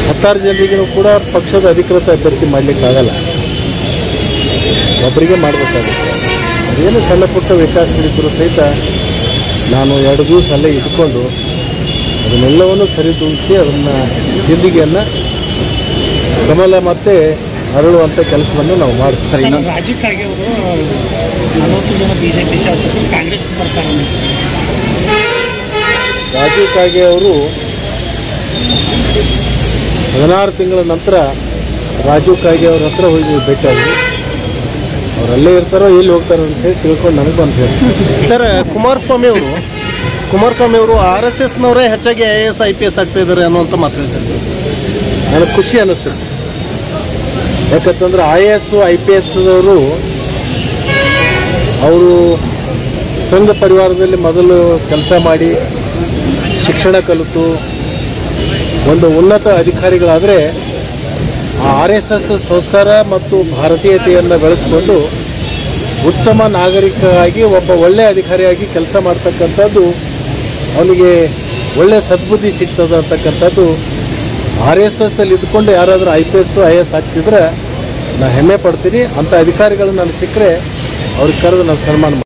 ಹತ್ತಾರು ಜನರಿಗೂ ಕೂಡ ಪಕ್ಷದ ಅಧಿಕೃತ ಅಭ್ಯರ್ಥಿ ಮಾಡಲಿಕ್ಕಾಗಲ್ಲ ಒಬ್ಬರಿಗೆ ಮಾಡಬೇಕಾಗುತ್ತೆ ಅದೇನು ಸಣ್ಣ ಪುಟ್ಟ ವ್ಯತ್ಯಾಸಗಳಿದ್ದರೂ ಸಹಿತ ನಾನು ಎರಡು ದಿವಸ ಅಲ್ಲೇ ಇಟ್ಕೊಂಡು ಅದನ್ನೆಲ್ಲವನ್ನು ಸರಿದೂಗಿಸಿ ಅದನ್ನು ಜಿಂದಿಗೆಯನ್ನು ಕಮಲ ಮತ್ತೆ ಅರಳುವಂಥ ಕೆಲಸವನ್ನು ನಾವು ಮಾಡ್ತೀವಿ ಸರ್ ರಾಜೀವ್ ಖರ್ಗೆ ಅವರು ನಲವತ್ತು ಜನ ಬಿಜೆಪಿ ಶಾಸಕರು ಕಾಂಗ್ರೆಸ್ಗೆ ಬರ್ತಾರೆ ಅಂತ. ರಾಜೀವ್ ಕಾಗೆ ಅವರು ಹದಿನಾರು ತಿಂಗಳ ನಂತರ ರಾಜೀವ್ ಕಾಗೆ ಅವ್ರ ಹತ್ರ ಹೋಗಿ ಭೇಟಿಯಾಗಿ ಅವರಲ್ಲೇ ಇರ್ತಾರೋ ಎಲ್ಲಿ ಹೋಗ್ತಾರೋ ಅಂತ ಹೇಳಿ ತಿಳ್ಕೊಂಡು ನನಗೆ ಬಂದು ಹೇಳಿ ಸರ್ ಕುಮಾರಸ್ವಾಮಿ ಅವರು ಕುಮಾರಸ್ವಾಮಿ ಅವರು ಆರ್ ಎಸ್ ಎಸ್ನವರೇ ಹೆಚ್ಚಾಗಿ I A S I P S ಆಗ್ತಾ ಇದ್ದಾರೆ ಅನ್ನುವಂಥ ಮಾತು ಹೇಳ್ತಾರೆ ಸರ್ ನನಗೆ ಖುಷಿ ಅನ್ನಿಸುತ್ತೆ ಯಾಕಂತಂದ್ರೆ I A S I P S ಅವರು ಅವರು ಸಂಘ ಪರಿವಾರದಲ್ಲಿ ಮೊದಲು ಕೆಲಸ ಮಾಡಿ ಶಿಕ್ಷಣ ಕಲಿತು ಒಂದು ಉನ್ನತ ಅಧಿಕಾರಿಗಳಾದರೆ ಆ ಆರ್ ಎಸ್ ಎಸ್ ಸಂಸ್ಕಾರ ಮತ್ತು ಭಾರತೀಯತೆಯನ್ನು ಬೆಳೆಸ್ಕೊಂಡು ಉತ್ತಮ ನಾಗರಿಕರಾಗಿ ಒಬ್ಬ ಒಳ್ಳೆಯ ಅಧಿಕಾರಿಯಾಗಿ ಕೆಲಸ ಮಾಡ್ತಕ್ಕಂಥದ್ದು ಅವನಿಗೆ ಒಳ್ಳೆಯ ಸದ್ಬುದ್ಧಿ ಸಿಗ್ತದೆ ಅಂತಕ್ಕಂಥದ್ದು ಆರ್ ಎಸ್ ಎಸ್ ಅಲ್ಲಿ ಇದ್ಕೊಂಡು ಯಾರಾದರೂ I P S I S ಆಗ್ತಿದ್ರೆ ನಾನು ಹೆಮ್ಮೆ ಪಡ್ತೀನಿ ಅಂಥ ಅಧಿಕಾರಿಗಳು ನನಗೆ ಸಿಕ್ಕರೆ ಅವ್ರಿಗೆ ಕರೆದು ನಾನು ಸನ್ಮಾನ ಮಾಡ್ತೀನಿ